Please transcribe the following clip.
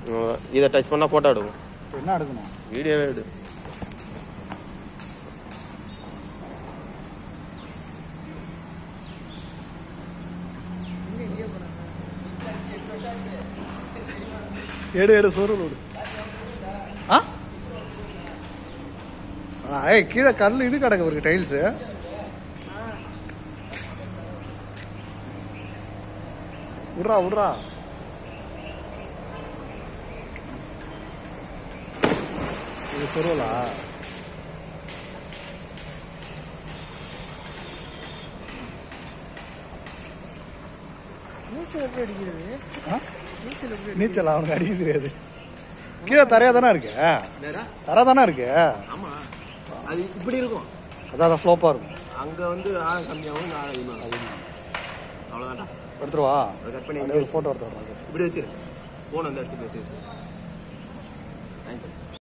அவ்வளவுதான். இதை டச் பண்ணால் ஃபோட்டோ எடுக்கும் என்ன எடுக்கணும் வீடியோவே எடு எடு எடு சோறு விடு ஆ ஆ, ஏய் கீழே கல் இது கிடக்கு இருக்கு டைல்ஸு விட்றா விட்றா இது சொருவலா நீச்சல் எப்படி அடிக்கிறது ஆ? நீச்சல் எப்படி நீச்சல் அவனுக்கு அடிக்க தெரியாது கீழே தரையா தானே இருக்கு தரை தானே இருக்கு ஆமா அது இப்படி இருக்கும் அதான் அதான் ஸ்லோப்பாக இருக்கும் அங்க வந்து ஆழம் கம்மியாகும் நான் அதிகமாகும் அவ்வளோதான்டா எடுத்துருவா அதை கட் பண்ணி அப்படியே ஒரு ஃபோட்டோ எடுத்து வர்றாங்க இப்படி வச்சிரு போன் அந்த இடத்துக்கு வச்சிரு தேங்க்யூ